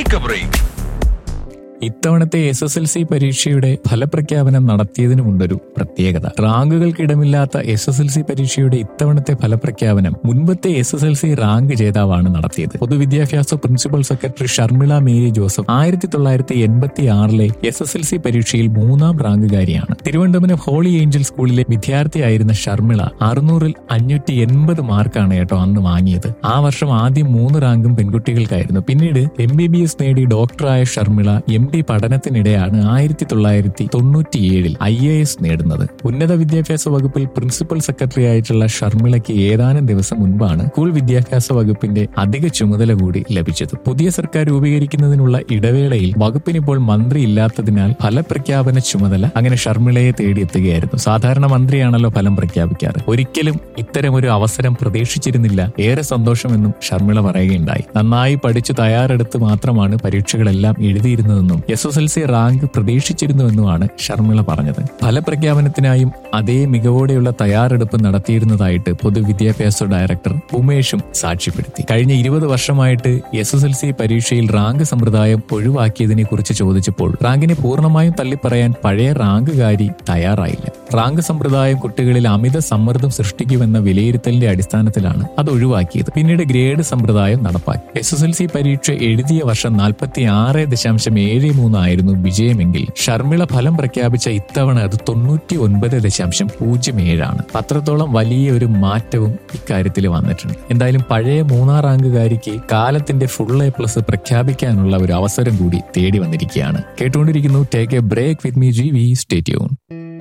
take a break ഇത്തവണത്തെ S S L C പരീക്ഷയുടെ ഫലപ്രഖ്യാപനം നടത്തിയതിനുമുണ്ടൊരു പ്രത്യേകത റാങ്കുകൾക്കിടമില്ലാത്ത എസ് എസ് എൽ സി പരീക്ഷയുടെ ഇത്തവണത്തെ ഫലപ്രഖ്യാപനം മുൻപത്തെ S S L C rank ജേതാവാണ് നടത്തിയത് പൊതുവിദ്യാഭ്യാസ principal secretary Sharmila Mary Joseph ആയിരത്തി തൊള്ളായിരത്തി എൺപത്തി ആറിലെ എസ് എസ് എൽ സി പരീക്ഷയിൽ മൂന്നാം റാങ്കുകാരിയാണ് തിരുവനന്തപുരം ഹോളി ഏഞ്ചൽ സ്കൂളിലെ വിദ്യാർത്ഥിയായിരുന്ന ഷർമിള അറുന്നൂറിൽ അഞ്ഞൂറ്റി എൺപത് മാർക്കാണ് കേട്ടോ അന്ന് വാങ്ങിയത് ആ വർഷം ആദ്യം മൂന്ന് റാങ്കും പെൺകുട്ടികൾക്കായിരുന്നു പിന്നീട് എം ബി ബി എസ് നേടി ഡോക്ടറായ ഷർമിള എം ഡി പഠനത്തിനിടെയാണ് ആയിരത്തി തൊള്ളായിരത്തി തൊണ്ണൂറ്റിയേഴിൽ ഐ എ എസ് നേടുന്നത് ഉന്നത വിദ്യാഭ്യാസ വകുപ്പിൽ പ്രിൻസിപ്പൽ സെക്രട്ടറി ആയിട്ടുള്ള ഷർമിളയ്ക്ക് ഏതാനും ദിവസം മുൻപാണ് സ്കൂൾ വിദ്യാഭ്യാസ വകുപ്പിന്റെ അധിക ചുമതല കൂടി ലഭിച്ചത് പുതിയ സർക്കാർ രൂപീകരിക്കുന്നതിനുള്ള ഇടവേളയിൽ വകുപ്പിനിപ്പോൾ മന്ത്രി ഇല്ലാത്തതിനാൽ ഫലപ്രഖ്യാപന ചുമതല അങ്ങനെ ഷർമിളയെ തേടിയെത്തുകയായിരുന്നു സാധാരണ മന്ത്രിയാണല്ലോ ഫലം പ്രഖ്യാപിക്കാറ് ഒരിക്കലും ഇത്തരമൊരു അവസരം പ്രതീക്ഷിച്ചിരുന്നില്ല ഏറെ സന്തോഷമെന്നും ഷർമിള പറയുകയുണ്ടായി നന്നായി പഠിച്ചു തയ്യാറെടുത്ത് മാത്രമാണ് പരീക്ഷകളെല്ലാം എഴുതിയിരുന്നതെന്നും S S L C rank പ്രതീക്ഷിച്ചിരുന്നുവെന്നുമാണ് ഷർമിള പറഞ്ഞത് ഫലപ്രഖ്യാപനത്തിനായും അതേ മികവോടെയുള്ള തയ്യാറെടുപ്പ് നടത്തിയിരുന്നതായിട്ട് പൊതുവിദ്യാഭ്യാസ ഡയറക്ടർ ഉമേഷും സാക്ഷ്യപ്പെടുത്തി കഴിഞ്ഞ ഇരുപത് വർഷമായിട്ട് എസ് എസ് എൽ സി പരീക്ഷയിൽ റാങ്ക് സമ്പ്രദായം ഒഴിവാക്കിയതിനെ കുറിച്ച് ചോദിച്ചപ്പോൾ റാങ്കിനെ പൂർണ്ണമായും തള്ളിപ്പറയാൻ പഴയ റാങ്കുകാരി തയ്യാറായില്ല റാങ്ക് സമ്പ്രദായം കുട്ടികളിൽ അമിത സമ്മർദ്ദം സൃഷ്ടിക്കുമെന്ന വിലയിരുത്തലിന്റെ അടിസ്ഥാനത്തിലാണ് അത് ഒഴിവാക്കിയത് പിന്നീട് ഗ്രേഡ് സമ്പ്രദായം നടപ്പാക്കി എസ് എസ് എൽ സി പരീക്ഷ എഴുതിയ വർഷം നാൽപ്പത്തി ആറ് ദശാംശം ഏഴ് മൂന്നായിരുന്നു വിജയമെങ്കിൽ ഷർമിള ഫലം പ്രഖ്യാപിച്ച ഇത്തവണ അത് തൊണ്ണൂറ്റി ഒൻപത് ദശാംശം പൂജ്യം ഏഴാണ് പത്രത്തോളം വലിയ ഒരു മാറ്റവും ഇക്കാര്യത്തിൽ വന്നിട്ടുണ്ട് എന്തായാലും പഴയ മൂന്നാം റാങ്കുകാരിക്ക് കാലത്തിന്റെ ഫുൾ എ പ്ലസ് പ്രഖ്യാപിക്കാനുള്ള ഒരു അവസരം കൂടി തേടി വന്നിരിക്കുകയാണ് കേട്ടുകൊണ്ടിരിക്കുന്നു take a break with me G V സ്റ്റേറ്റ്യൂൺ